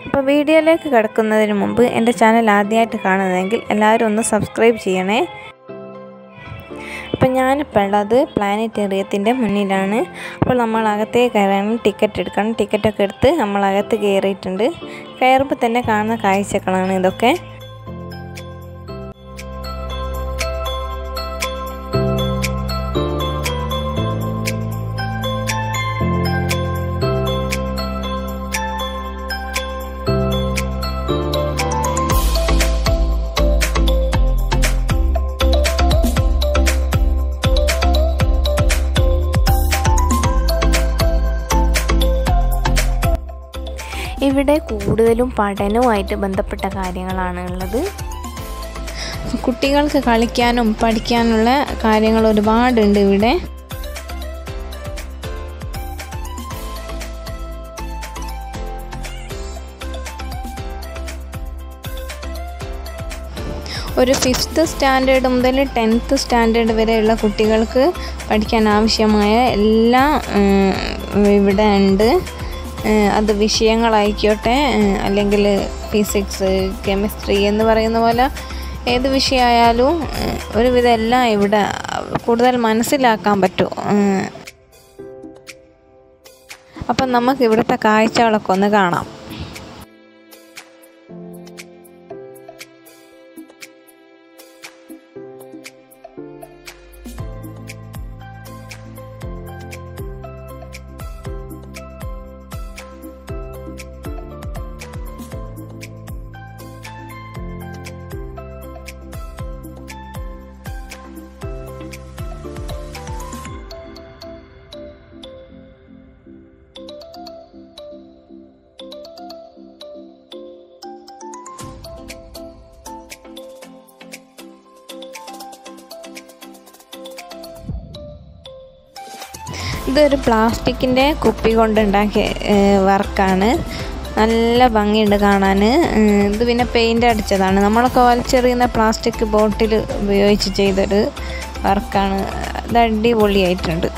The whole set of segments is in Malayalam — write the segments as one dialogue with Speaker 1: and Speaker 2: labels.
Speaker 1: അപ്പോൾ വീഡിയോയിലേക്ക് കിടക്കുന്നതിന് മുമ്പ് എൻ്റെ ചാനൽ ആദ്യമായിട്ട് കാണുന്നതെങ്കിൽ എല്ലാവരും ഒന്ന് സബ്സ്ക്രൈബ് ചെയ്യണേ അപ്പം ഞാനിപ്പോൾ ഉള്ളത് പ്ലാനറ്റേറിയത്തിൻ്റെ മുന്നിലാണ് അപ്പോൾ നമ്മൾ അകത്തേക്ക് കയറാൻ ടിക്കറ്റ് എടുക്കണം ടിക്കറ്റൊക്കെ എടുത്ത് നമ്മൾ അകത്ത് കയറിയിട്ടുണ്ട് കയറുമ്പോൾ തന്നെ കാണുന്ന കാഴ്ചകളാണ് ഇതൊക്കെ ഇവിടെ കൂടുതലും പഠനവുമായിട്ട് ബന്ധപ്പെട്ട കാര്യങ്ങളാണ് ഉള്ളത് കുട്ടികൾക്ക് കളിക്കാനും പഠിക്കാനുള്ള കാര്യങ്ങൾ ഒരുപാടുണ്ട് ഇവിടെ ഒരു ഫിഫ്ത്ത് സ്റ്റാൻഡേർഡ് മുതൽ ടെൻത്ത് സ്റ്റാൻഡേർഡ് വരെയുള്ള കുട്ടികൾക്ക് പഠിക്കാൻ ആവശ്യമായ എല്ലാം ഇവിടെ ഉണ്ട് അത് വിഷയങ്ങളായിക്കോട്ടെ അല്ലെങ്കിൽ ഫിസിക്സ് കെമിസ്ട്രി എന്ന് പറയുന്ന പോലെ ഏത് വിഷയമായാലും ഒരുവിധം എല്ലാം ഇവിടെ കൂടുതൽ മനസ്സിലാക്കാൻ പറ്റും അപ്പം നമുക്ക് ഇവിടുത്തെ കാഴ്ചകളൊക്കെ ഒന്ന് കാണാം ഇതൊരു പ്ലാസ്റ്റിക്കിൻ്റെ കുപ്പി കൊണ്ടുണ്ടാക്കിയ വർക്കാണ് നല്ല ഭംഗിയുണ്ട് കാണാൻ ഇത് പിന്നെ പെയിൻ്റ് അടിച്ചതാണ് നമ്മളൊക്കെ വലിച്ചെറിയുന്ന പ്ലാസ്റ്റിക് ബോട്ടിൽ ഉപയോഗിച്ച് ചെയ്തൊരു വർക്കാണ് ഇത് അടിപൊളിയായിട്ടുണ്ട്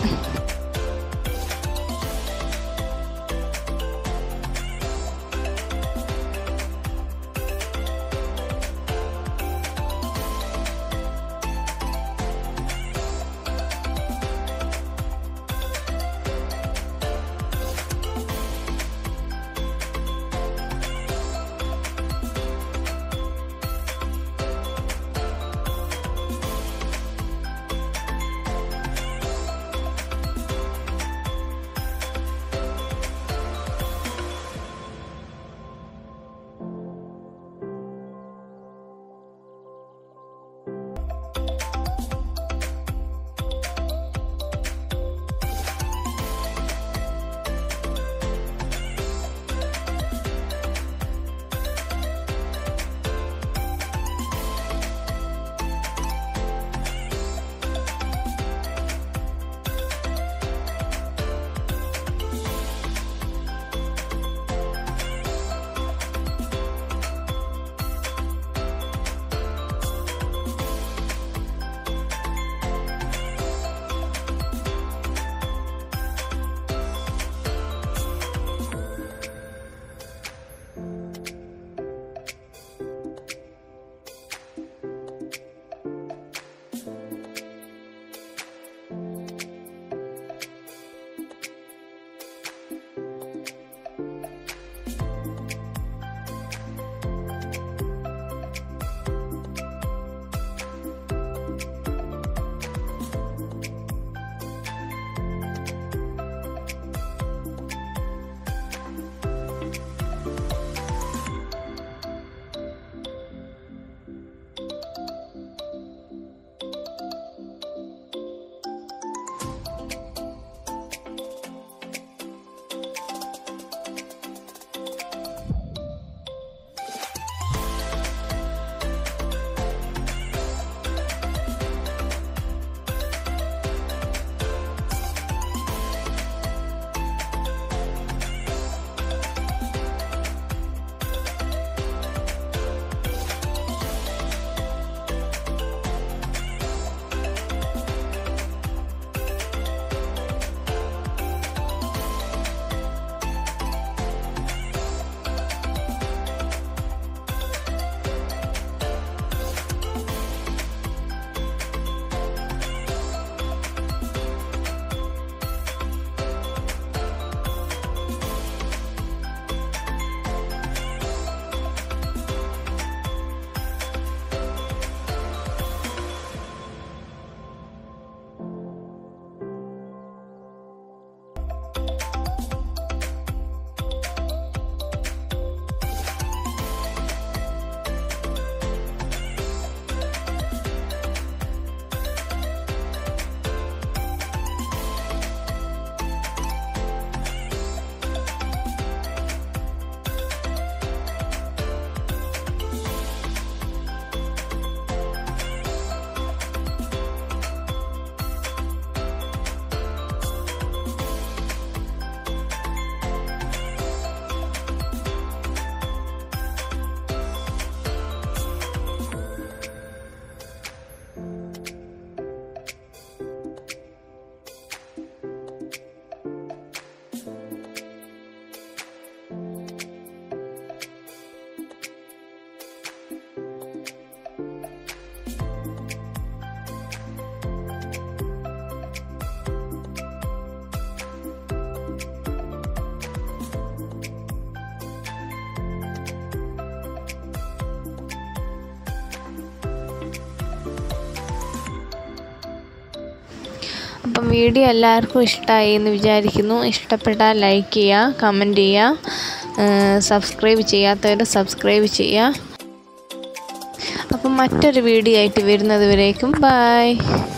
Speaker 1: അപ്പം വീഡിയോ എല്ലാവർക്കും ഇഷ്ടമായി എന്ന് വിചാരിക്കുന്നു ഇഷ്ടപ്പെട്ടാൽ ലൈക്ക് ചെയ്യുക കമൻറ്റ് ചെയ്യുക സബ്സ്ക്രൈബ് ചെയ്യാത്തവർ സബ്സ്ക്രൈബ് ചെയ്യുക അപ്പം മറ്റൊരു വീഡിയോ ആയിട്ട് വരുന്നത് വരേക്കും ബായ്